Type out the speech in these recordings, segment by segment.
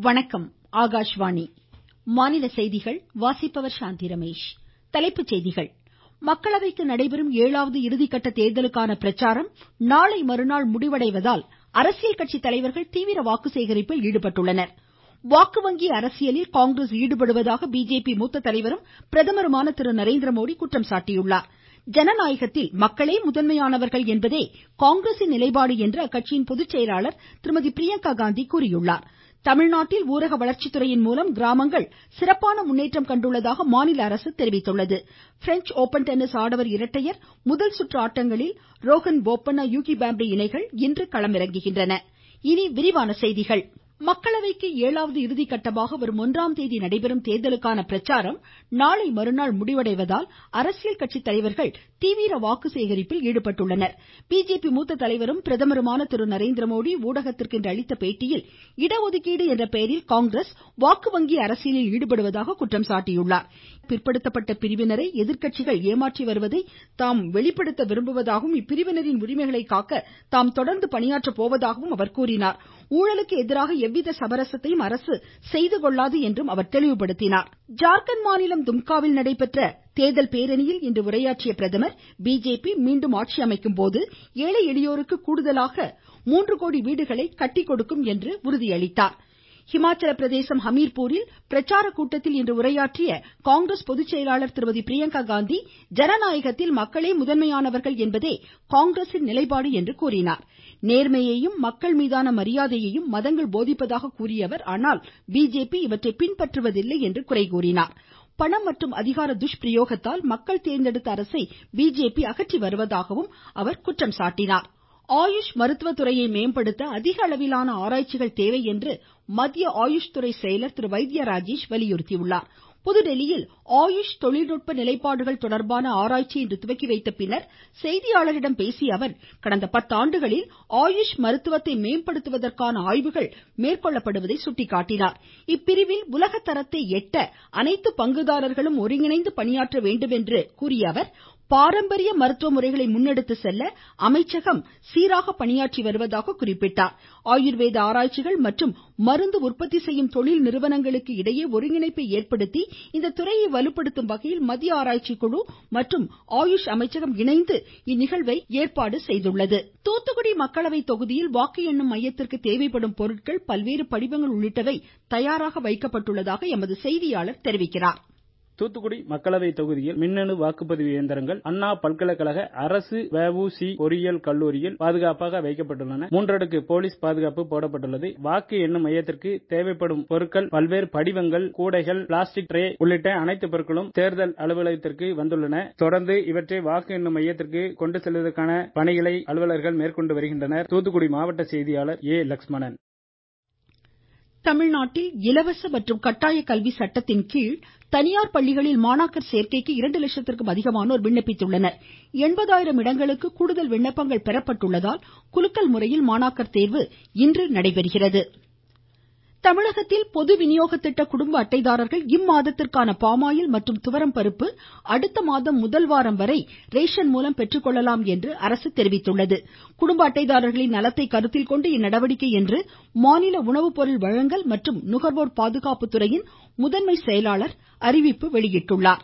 வணக்கம் ஆகாஷ்வாணி மாநில செய்திகள் வாசிப்பவர் சாந்தி ரமேஷ் தலைப்புச் செய்திகள் மக்களவைக்கு நடைபெறும் ஏழாவது இறுதிகட்ட தேர்தலுக்கான பிரச்சாரம் நாளை மறுநாள் முடிவடைவதால் அரசியல் கட்சி தலைவர்கள் தீவிர வாக்கு சேகரிப்பில் ஈடுபட்டுள்ளனர் வாக்கு வங்கி அரசியலில் காங்கிரஸ் ஈடுபடுவதாக பிஜேபி மூத்த தலைவரும் பிரதமருமான திரு நரேந்திரமோடி குற்றம் சாட்டியுள்ளார் ஜனநாயகத்தில் மக்களே முதன்மையானவர்கள் என்பதே காங்கிரசின் நிலைப்பாடு என்று அக்கட்சியின் பொதுச்செயலாளர் திருமதி பிரியங்கா காந்தி கூறியுள்ளார் தமிழ்நாட்டில் ஊரக வளர்ச்சித்துறையின் மூலம் கிராமங்கள் சிறப்பான முன்னேற்றம் கண்டுள்ளதாக மாநில அரசு தெரிவித்துள்ளது பிரெஞ்ச் ஓபன் டென்னிஸ் ஆடவர் இரட்டையர் முதல் சுற்று ஆட்டங்களில் ரோஹன் போப்பண்ணா யூகி பாம்ப்ரி இணைகள் இன்று களமிறங்குகின்றன மக்களவைக்கு ஏழாவது இறுதிகட்டமாக வரும் ஒன்றாம் தேதி நடைபெறும் தேர்தலுக்கான பிரச்சாரம் நாளை மறுநாள் முடிவடைவதால் அரசியல் கட்சி தலைவர்கள் தீவிர வாக்கு சேகரிப்பில் ஈடுபட்டுள்ளனர் பிஜேபி மூத்த தலைவரும் பிரதமருமான திரு நரேந்திரமோடி ஊடகத்திற்கு இன்று அளித்த பேட்டியில் இடஒதுக்கீடு என்ற பெயரில் காங்கிரஸ் வாக்கு வங்கி அரசியலில் ஈடுபடுவதாக குற்றம் சாட்டியுள்ளார் பிற்படுத்தப்பட்ட பிரிவினரை எதிர்க்கட்சிகள் ஏமாற்றி வருவதை தாம் வெளிப்படுத்த விரும்புவதாகவும் இப்பிரிவினரின் உரிமைகளை காக்க தாம் தொடர்ந்து பணியாற்ற போவதாகவும் அவர் கூறினார் ஊழலுக்கு எதிராக எவ்வித சமரசத்தையும் அரசு செய்து கொள்ளாது என்றும் அவர் தெளிவுபடுத்தினார் ஜார்க்கண்ட் மாநிலம் தும்காவில் நடைபெற்ற தேர்தல் பேரணியில் இன்று உரையாற்றிய பிரதமர் பிஜேபி மீண்டும் ஆட்சி அமைக்கும் போது ஏழை எளியோருக்கு கூடுதலாக மூன்று கோடி வீடுகளை கட்டிக்கொடுக்கும் என்று உறுதியளித்தார் ஹிமாச்சல பிரதேசம் ஹமீர்பூரில் பிரச்சார கூட்டத்தில் இன்று உரையாற்றிய காங்கிரஸ் பொதுச்செயலாளர் திருமதி பிரியங்கா காந்தி ஜனநாயகத்தில் மக்களே முதன்மையானவர்கள் என்பதே காங்கிரசின் நிலைப்பாடு என்று கூறினார் நேர்மையையும் மக்கள் மீதான மரியாதையையும் மதங்கள் போதிப்பதாக கூறிய அவர் ஆனால் பிஜேபி இவற்றை பின்பற்றுவதில்லை என்று குறை கூறினார் பணம் மற்றும் அதிகார துஷ்பிரயோகத்தால் மக்கள் தேர்ந்தெடுத்த அரசை பிஜேபி அகற்றி வருவதாகவும் அவர் குற்றம் சாட்டினார் ஆயுஷ் மருத்துவத்துறையை மேம்படுத்த அதிக அளவிலான ஆராய்ச்சிகள் தேவை என்று மத்திய ஆயுஷ் துறை செயலர் திரு வைத்ய ராஜேஷ் வலியுறுத்தியுள்ளார் புதுதில்லியில் ஆயுஷ் தொழில்நுட்ப நிலைப்பாடுகள் தொடர்பான ஆராய்ச்சியை இன்று துவக்கி வைத்த பின்னர் செய்தியாளர்களிடம் பேசிய அவர் கடந்த பத்தாண்டுகளில் ஆயுஷ் மருத்துவத்தை மேம்படுத்துவதற்கான ஆய்வுகள் மேற்கொள்ளப்படுவதை சுட்டிக்காட்டினார் இப்பிரிவில் உலகத்தரத்தை எட்ட அனைத்து பங்குதாரர்களும் ஒருங்கிணைந்து பணியாற்ற வேண்டும் என்று கூறிய அவர் பாரம்பரிய மருத்துவ முறைகளை முன்னெடுத்து செல்ல அமைச்சகம் சீராக பணியாற்றி வருவதாக குறிப்பிட்டார் ஆயுர்வேத ஆராய்ச்சிகள் மற்றும் மருந்து உற்பத்தி செய்யும் தொழில் நிறுவனங்களுக்கு இடையே ஒருங்கிணைப்பை ஏற்படுத்தி இந்த துறையை வலுப்படுத்தும் வகையில் மத்திய ஆராய்ச்சி குழு மற்றும் ஆயுஷ் அமைச்சகம் இணைந்து இந்நிகழ்வை ஏற்பாடு செய்துள்ளது தூத்துக்குடி மக்களவை தொகுதியில் வாக்கு எண்ணும் மையத்திற்கு தேவைப்படும் பொருட்கள் பல்வேறு படிவங்கள் உள்ளிட்டவை தயாராக வைக்கப்பட்டுள்ளதாக எமது செய்தியாளர் தெரிவிக்கிறார் தூத்துக்குடி மக்களவை தொகுதியில் மின்னணு வாக்குப்பதிவு இயந்திரங்கள் அண்ணா பல்கலைக்கழக அரசு வஉசி பொறியியல் கல்லூரியில் பாதுகாப்பாக வைக்கப்பட்டுள்ளன மூன்றடுக்கு போலீஸ் பாதுகாப்பு போடப்பட்டுள்ளது வாக்கு எண்ணும் மையத்திற்கு தேவைப்படும் பொருட்கள் பல்வேறு படிவங்கள் கூடைகள் பிளாஸ்டிக் ட்ரே உள்ளிட்ட அனைத்து பொருட்களும் தேர்தல் அலுவலகத்திற்கு வந்துள்ளன தொடர்ந்து இவற்றை வாக்கு எண்ணும் மையத்திற்கு கொண்டு செல்வதற்கான பணிகளை அலுவலர்கள் மேற்கொண்டு வருகின்றனர் தூத்துக்குடி மாவட்ட செய்தியாளர் ஏ லட்சுமணன் தமிழ்நாட்டில் இலவச மற்றும் கட்டாய கல்வி சட்டத்தின் கீழ் தனியார் பள்ளிகளில் மாணாக்கர் சேர்க்கைக்கு இரண்டு லட்சத்திற்கும் அதிகமானோர் விண்ணப்பித்துள்ளனர் எண்பதாயிரம் இடங்களுக்கு கூடுதல் விண்ணப்பங்கள் பெறப்பட்டுள்ளதால் குலுக்கல் முறையில் மாணாக்கர் தேர்வு இன்று நடைபெறுகிறது தமிழகத்தில் பொது விநியோக திட்ட குடும்ப அட்டைதாரர்கள் இம்மாதத்திற்கான பாமாயில் மற்றும் துவரம் பருப்பு அடுத்த மாதம் முதல் வாரம் வரை ரேஷன் மூலம் பெற்றுக்கொள்ளலாம் என்று அரசு தெரிவித்துள்ளது குடும்ப அட்டைதாரர்களின் நலத்தை கருத்தில் கொண்டு இந்நடவடிக்கை என்று மாநில உணவுப் பொருள் வழங்கல் மற்றும் நுகர்வோர் பாதுகாப்பு துறையின் முதன்மை செயலாளர் அறிவிப்பு வெளியிட்டுள்ளார்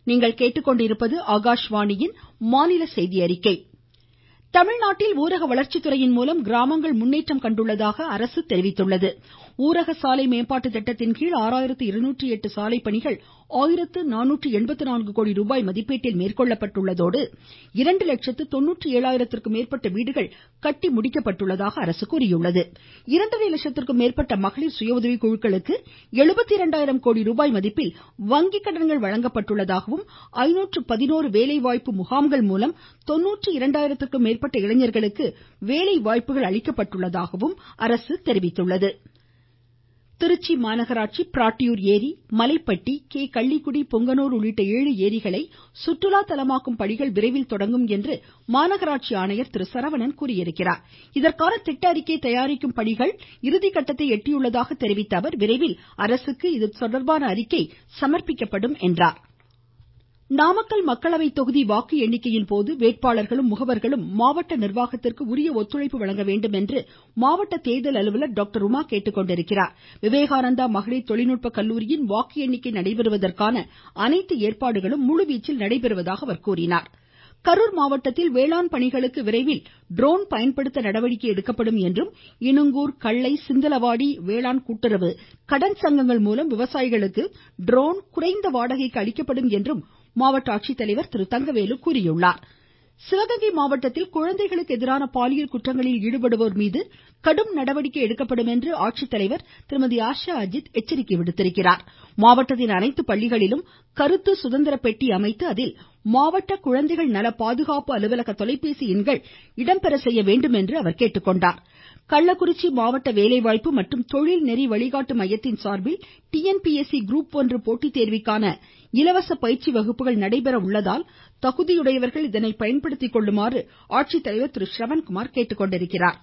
தமிழ்நாட்டில் ஊரக வளர்ச்சித்துறையின் மூலம் கிராமங்கள் முன்னேற்றம் கண்டுள்ளதாக அரசு தெரிவித்துள்ளது ஊரக சாலை மேம்பாட்டு திட்டத்தின் கீழ் ஆறாயிரத்து இருநூற்று எட்டு சாலை பணிகள் ஆயிரத்து நானூற்று எண்பத்து நான்கு கோடி ரூபாய் மதிப்பீட்டில் மேற்கொள்ளப்பட்டுள்ளதோடு இரண்டு லட்சத்து தொண்ணூற்று ஏழாயிரத்திற்கும் மேற்பட்ட வீடுகள் கட்டி முடிக்கப்பட்டுள்ளதாக அரசு கூறியுள்ளது இரண்டரை லட்சத்திற்கும் மேற்பட்ட மகளிர் சுய உதவி குழுக்களுக்கு எழுபத்து இரண்டாயிரம் கோடி ரூபாய் மதிப்பில் வங்கி கடன்கள் வழங்கப்பட்டுள்ளதாகவும் ஐநூற்று பதினோரு வேலைவாய்ப்பு முகாம்கள் மூலம் தொண்ணூற்று இரண்டாயிரத்திற்கும் மேற்பட்ட இளைஞர்களுக்கு வேலைவாய்ப்புகள் அளிக்கப்பட்டுள்ளதாகவும் அரசு தெரிவித்துள்ளது திருச்சி மாநகராட்சி பிராட்டியூர் ஏரி மலைப்பட்டி கே கள்ளிக்குடி பொங்கனூர் உள்ளிட்ட ஏழு ஏரிகளை சுற்றுலா தலமாக்கும் பணிகள் விரைவில் தொடங்கும் என்று மாநகராட்சி ஆணையர் திரு சரவணன் கூறியிருக்கிறார் இதற்கான திட்ட அறிக்கை தயாரிக்கும் பணிகள் இறுதிகட்டத்தை எட்டியுள்ளதாக தெரிவித்த அவர் விரைவில் அரசுக்கு இதுதொடர்பான அறிக்கை சமர்ப்பிக்கப்படும் என்றார் நாமக்கல் மக்களவை தொகுதி வாக்கு எண்ணிக்கையின் போது வேட்பாளர்களும் முகவர்களும் மாவட்ட நிர்வாகத்திற்கு உரிய ஒத்துழைப்பு வழங்க வேண்டும் என்று மாவட்ட தேர்தல் அலுவலர் டாக்டர் உமா கேட்டுக்கொண்டிருக்கிறார் விவேகானந்தா மகளிர் தொழில்நுட்ப கல்லூரியின் வாக்கு எண்ணிக்கை நடைபெறுவதற்கான அனைத்து ஏற்பாடுகளும் முழுவீச்சில் நடைபெறுவதாக அவர் கூறினார் கரூர் மாவட்டத்தில் வேளாண் பணிகளுக்கு விரைவில் ட்ரோன் பயன்படுத்த நடவடிக்கை எடுக்கப்படும் என்றும் இனுங்கூர் கள்ளை சிந்தலவாடி வேளாண் கூட்டுறவு கடன் சங்கங்கள் மூலம் விவசாயிகளுக்கு ட்ரோன் குறைந்த வாடகைக்கு அளிக்கப்படும் என்றும் மாவட்ட ஆட்சித்தலைவர் திரு தங்கவேலு கூறியுள்ளார் சிவகங்கை மாவட்டத்தில் குழந்தைகளுக்கு எதிரான பாலியல் குற்றங்களில் ஈடுபடுவோர் மீது கடும் நடவடிக்கை எடுக்கப்படும் என்று ஆட்சித்தலைவர் திருமதி ஆஷா அஜித் எச்சரிக்கை விடுத்திருக்கிறார் மாவட்டத்தின் அனைத்து பள்ளிகளிலும் கருத்து சுதந்திர பெட்டி அமைத்து அதில் மாவட்ட குழந்தைகள் நல பாதுகாப்பு அலுவலக தொலைபேசி எண்கள் இடம்பெற செய்ய வேண்டும் என்று அவர் கேட்டுக்கொண்டார் கள்ளக்குறிச்சி மாவட்ட வேலைவாய்ப்பு மற்றும் தொழில் நெறி வழிகாட்டு மையத்தின் சார்பில் டிஎன்பிஎஸ்சி குரூப் ஒன்று போட்டித் தேர்விற்கான இலவச பயிற்சி வகுப்புகள் நடைபெற உள்ளதால் தகுதியுடையவர்கள் இதனை பயன்படுத்திக் கொள்ளுமாறு ஆட்சித்தலைவர் திரு ஸ்ரவன்குமார் கேட்டுக்கொண்டிருக்கிறார்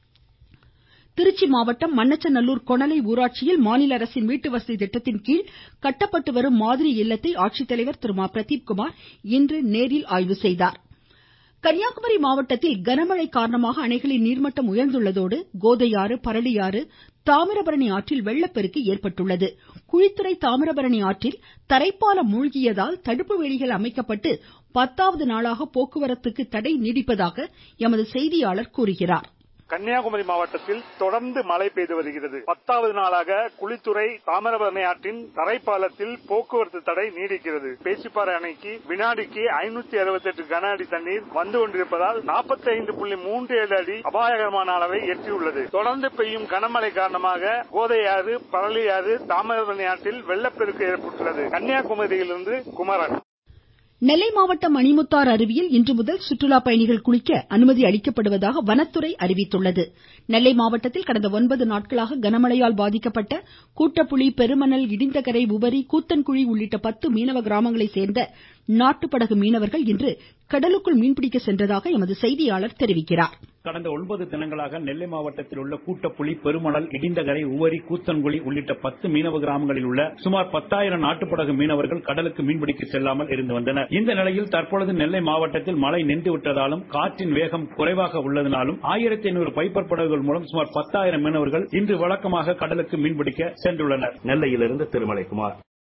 திருச்சி மாவட்டம் மண்ணச்சநல்லூர் கொணலை ஊராட்சியில் மாநில அரசின் வீட்டுவசதி திட்டத்தின் கீழ் கட்டப்பட்டு வரும் மாதிரி இல்லத்தை ஆட்சித்தலைவர் திரு மா பிரதீப்குமார் இன்று நேரில் ஆய்வு செய்தார் கன்னியாகுமரி மாவட்டத்தில் கனமழை காரணமாக அணைகளின் நீர்மட்டம் உயர்ந்துள்ளதோடு கோதையாறு பரளியாறு தாமிரபரணி ஆற்றில் வெள்ளப்பெருக்கு ஏற்பட்டுள்ளது குழித்துறை தாமிரபரணி ஆற்றில் தரைப்பாலம் மூழ்கியதால் தடுப்பு வேலிகள் அமைக்கப்பட்டு பத்தாவது நாளாக போக்குவரத்துக்கு தடை நீடிப்பதாக எமது செய்தியாளர் கூறுகிறார் கன்னியாகுமரி மாவட்டத்தில் தொடர்ந்து மழை பெய்து வருகிறது பத்தாவது நாளாக குளித்துறை தாமிரபரணி ஆற்றின் தரைப்பாலத்தில் போக்குவரத்து தடை நீடிக்கிறது பேச்சிப்பாறை அணைக்கு வினாடிக்கு ஐநூத்தி அறுபத்தி எட்டு கன அடி தண்ணீர் வந்து கொண்டிருப்பதால் நாற்பத்தி ஐந்து புள்ளி மூன்று ஏழு அடி அபாயகரமான அளவை எட்டியுள்ளது தொடர்ந்து பெய்யும் கனமழை காரணமாக கோதையாறு பரளியாறு தாமிரபரணி ஆற்றில் வெள்ளப்பெருக்கு ஏற்பட்டுள்ளது கன்னியாகுமரியிலிருந்து குமரன் நெல்லை மாவட்டம் மணிமுத்தாறு அருவியில் இன்று முதல் சுற்றுலா பயணிகள் குளிக்க அனுமதி அளிக்கப்படுவதாக வனத்துறை அறிவித்துள்ளது நெல்லை மாவட்டத்தில் கடந்த ஒன்பது நாட்களாக கனமழையால் பாதிக்கப்பட்ட கூட்டப்புலி பெருமணல் இடிந்தகரை உவரி கூத்தன்குழி உள்ளிட்ட பத்து மீனவ கிராமங்களை சேர்ந்த நாட்டுப்படகு மீனவர்கள் இன்று கடலுக்குள் மீன்பிடிக்க சென்றதாக எமது செய்தியாளர் தெரிவிக்கிறார் கடந்த ஒன்பது தினங்களாக நெல்லை மாவட்டத்தில் உள்ள கூட்டப்புலி பெருமணல் இடிந்தகரை உவரி கூத்தன்குழி உள்ளிட்ட பத்து மீனவ கிராமங்களில் உள்ள சுமார் பத்தாயிரம் நாட்டுப்படகு மீனவர்கள் கடலுக்கு மீன்பிடிக்க செல்லாமல் இருந்து வந்தனர் இந்த நிலையில் தற்பொழுது நெல்லை மாவட்டத்தில் மழை நின்று விட்டதாலும் காற்றின் வேகம் குறைவாக உள்ளதனாலும் ஆயிரத்தி ஐநூறு பைப்பர் படகுகள் மூலம் சுமார் பத்தாயிரம் மீனவர்கள் இன்று வழக்கமாக கடலுக்கு மீன்பிடிக்க சென்றுள்ளனர் நெல்லையிலிருந்து திருமலைக்குமார்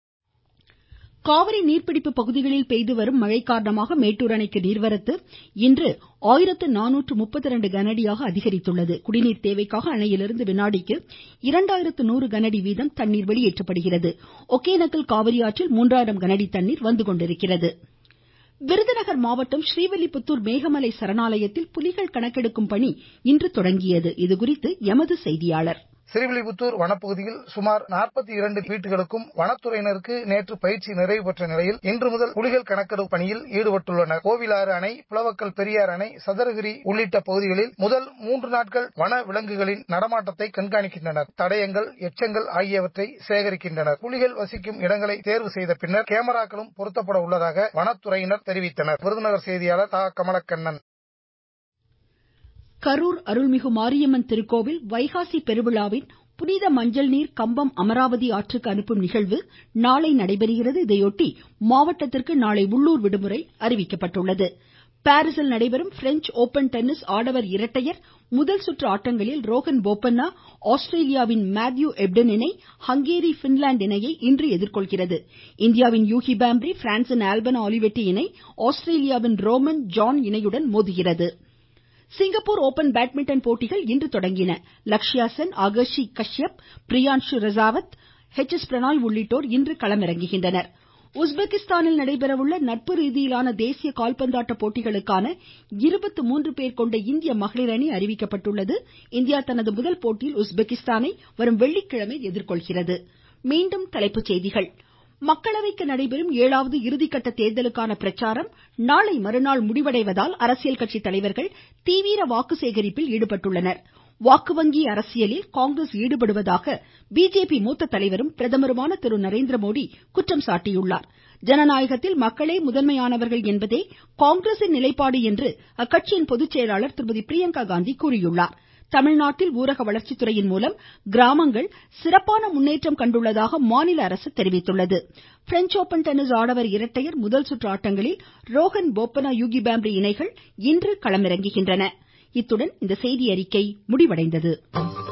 காவிரி நீர்பிடிப்பு பகுதிகளில் பெய்து வரும் மழை காரணமாக மேட்டூர் அணைக்கு நீர்வரத்து இன்று ஆயிரத்து நானூற்று முப்பத்தி இரண்டு கனஅடியாக அதிகரித்துள்ளது குடிநீர் தேவைக்காக அணையிலிருந்து வினாடிக்கு இரண்டாயிரத்து நூறு கனஅடி வீதம் தண்ணீர் வெளியேற்றப்படுகிறது ஒகேனக்கல் காவிரி ஆற்றில் மூன்றாயிரம் கனஅடி தண்ணீர் வந்து கொண்டிருக்கிறது விருதுநகர் மாவட்டம் ஸ்ரீவில்லிபுத்தூர் மேகமலை சரணாலயத்தில் புலிகள் கணக்கெடுக்கும் பணி இன்று தொடங்கியது இதுகுறித்து எமது செய்தியாளர் ஸ்ரீவில்லிபுத்தூர் வனப்பகுதியில் சுமார் நாற்பத்தி இரண்டு வீட்டுகளுக்கும் வனத்துறையினருக்கு நேற்று பயிற்சி நிறைவு பெற்ற நிலையில் இன்று முதல் புலிகள் கணக்கெடுப்பு பணியில் ஈடுபட்டுள்ளனர் கோவிலாறு அணை புலவக்கல் பெரியார் அணை சதுரகிரி உள்ளிட்ட பகுதிகளில் முதல் மூன்று நாட்கள் வன விலங்குகளின் நடமாட்டத்தை கண்காணிக்கின்றனர் தடயங்கள் எச்சங்கள் ஆகியவற்றை சேகரிக்கின்றனர் புலிகள் வசிக்கும் இடங்களை தேர்வு செய்த பின்னர் கேமராக்களும் பொருத்தப்பட உள்ளதாக வனத்துறையினர் தெரிவித்தனர் விருதுநகர் செய்தியாளர் தா கமலக்கண்ணன் கரூர் அருள்மிகு மாரியம்மன் திருக்கோவில் வைகாசி பெருவிழாவின் புனித மஞ்சள் நீர் கம்பம் அமராவதி ஆற்றுக்கு அனுப்பும் நிகழ்வு நாளை நடைபெறுகிறது இதையொட்டி மாவட்டத்திற்கு நாளை உள்ளூர் விடுமுறை அறிவிக்கப்பட்டுள்ளது பாரீசில் நடைபெறும் பிரெஞ்ச் ஓபன் டென்னிஸ் ஆடவர் இரட்டையர் முதல் சுற்று ஆட்டங்களில் ரோஹன் போபண்ணா ஆஸ்திரேலியாவின் மேத்யூ எப்டன் இணை ஹங்கேரி பின்லாந்து இணையை இன்று எதிர்கொள்கிறது இந்தியாவின் யூகி பாம்ப்ரி பிரான்சின் ஆல்பனா ஆலிவெட்டி இணை ஆஸ்திரேலியாவின் ரோமன் ஜான் இணையுடன் மோதுகிறது சிங்கப்பூர் ஓபன் பேட்மிண்டன் போட்டிகள் இன்று தொடங்கின லக்ஷ்யா சென் ஆகர்ஷி கஷ்யப் பிரியான்ஷு ரஜாவத் ஹெச் எஸ் பிரணாய் உள்ளிட்டோர் இன்று களமிறங்குகின்றனர் உஸ்பெகிஸ்தானில் நடைபெறவுள்ள நட்பு ரீதியிலான தேசிய கால்பந்தாட்ட போட்டிகளுக்கான இருபத்து மூன்று பேர் கொண்ட இந்திய மகளிர் அணி அறிவிக்கப்பட்டுள்ளது இந்தியா தனது முதல் போட்டியில் உஸ்பெகிஸ்தானை வரும் வெள்ளிக்கிழமை எதிர்கொள்கிறது மீண்டும் தலைப்புச் செய்திகள் மக்களவைக்கு நடைபெறும் ஏழாவது இறுதிக்கட்ட தேர்தலுக்கான பிரச்சாரம் நாளை மறுநாள் முடிவடைவதால் அரசியல் கட்சி தலைவர்கள் தீவிர வாக்கு சேகரிப்பில் ஈடுபட்டுள்ளனர் வாக்கு வங்கி அரசியலில் காங்கிரஸ் ஈடுபடுவதாக பிஜேபி மூத்த தலைவரும் பிரதமருமான திரு நரேந்திரமோடி குற்றம் சாட்டியுள்ளார் ஜனநாயகத்தில் மக்களே முதன்மையானவர்கள் என்பதே காங்கிரசின் நிலைப்பாடு என்று அக்கட்சியின் பொதுச்செயலாளர் திருமதி பிரியங்கா காந்தி கூறியுள்ளார் தமிழ்நாட்டில் ஊரக வளர்ச்சித்துறையின் மூலம் கிராமங்கள் சிறப்பான முன்னேற்றம் கண்டுள்ளதாக மாநில அரசு தெரிவித்துள்ளது பிரெஞ்ச் ஓபன் டென்னிஸ் ஆடவர் இரட்டையர் முதல் சுற்று ஆட்டங்களில் ரோஹன் போப்பண்ணா யூகி பாம்ரி இணைகள் இன்று களமிறங்குகின்றன இத்துடன் இந்த செய்தியறிக்கை முடிவடைந்தது